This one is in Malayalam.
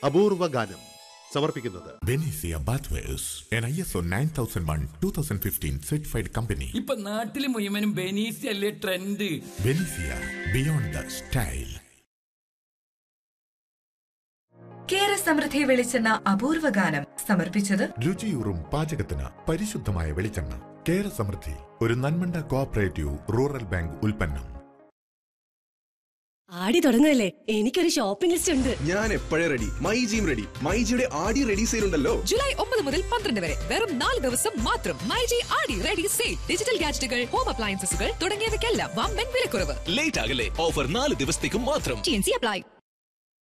അപൂർവ ഗാനം സമർപ്പിക്കുന്നത് Benicia Bathwares, an ISO 9001 2015 certified company. ഇപ്പൊ നാട്ടില് മുഴുവനും ബെനീസി അല്ലേ trend Benicia, beyond the style. കേര സമൃദ്ധി വെളിച്ചെണ്ണ അപൂർവ ഗാനം സമർപ്പിച്ചത് രുചിയൂറും പാചകത്തിന് പരിശുദ്ധമായ വെളിച്ചെണ്ണ കേര സമൃദ്ധി ഒരു നന്മണ്ട കോഓപ്പറേറ്റീവ് റൂറൽ ബാങ്ക് ഉൽപ്പന്നം ആടി തുടങ്ങുകയല്ലേ എനിക്കൊരു ഷോപ്പിംഗ് ലിസ്റ്റ് ഉണ്ട് ഞാൻ എപ്പോഴേ റെഡി മൈ ജിയും റെഡി മൈ ജിയുടെ ആടി റെഡി സെയിൽ ഉണ്ടല്ലോ ജൂലൈ ഒമ്പത് മുതൽ പന്ത്രണ്ട് വരെ വെറും നാല് ദിവസം മാത്രം മൈജി ആടി റെഡി സെയിൽ ഡിജിറ്റൽ ഗാഡ്ജറ്റുകൾ ഹോം അപ്ലയൻസസുകൾ തുടങ്ങിയവയ്ക്കെല്ലാം വമ്പൻ വിലക്കുറവ് ലേറ്റ് ആകല്ലേ ഓഫർ നാല് ദിവസത്തേക്കും മാത്രം ടി എൻ സി അപ്ലൈ